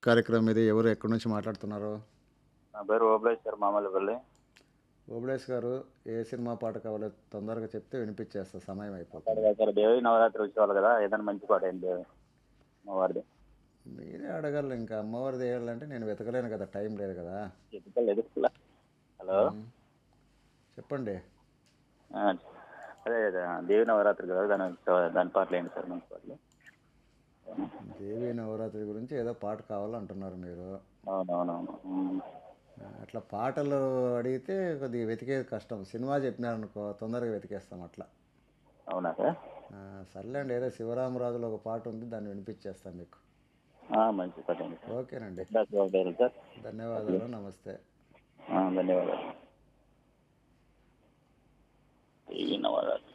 కార్యక్రమం ఇది ఎవరు ఎక్కడి నుంచి మాట్లాడుతున్నారు నా పేరు ఓబ్లేష్ సార్ మామూలుపల్లి ఓబులేష్ గారు ఏ సినిమా పాట కావాలో తొందరగా చెప్తే వినిపించేస్తా సమయం అయిపోతుంది అక్కడ సార్ దేవి నవరాత్రి ఉత్సవాలు కదా ఏదైనా మంచి పాట ఏంటి మా వారిది మీరే అడగాలి ఇంకా అమ్మవారిది వేయాలంటే నేను వెతకలేను కదా టైం లేదు కదా ఎదుకల్ ఎదుకల హలో చెప్పండి ఆ, అదే అదే దేవి నవరాత్రి కదా దాని ఉత్సవ- దాని పాటలు ఏంటి సార్ మంచి పాటలు దేవి నవరాత్రి గురించి ఏదో పాట కావాలంటున్నారు మీరు అవునవునవును ఉమ్. ఆ, అట్లా పాటలు అడిగితే కొద్దిగా వెతికేది కష్టం సినిమా చెప్పినారనుకో తొందరగా వెతికేస్తాం అట్లా అవునా సార్ ఆ, సర్లేండి ఏదో శివరామరాజులో ఒక పాట ఉంది దాన్ని వినిపించేస్తాం మీకు ఆ, మంచి పాట ఏంటి సార్ ఓకేనండి శుభాకాంక్షలు సార్ ధన్యవాదాలు నమస్తే ఆ, ధన్యవాదాలు దేవి నవరాత్రి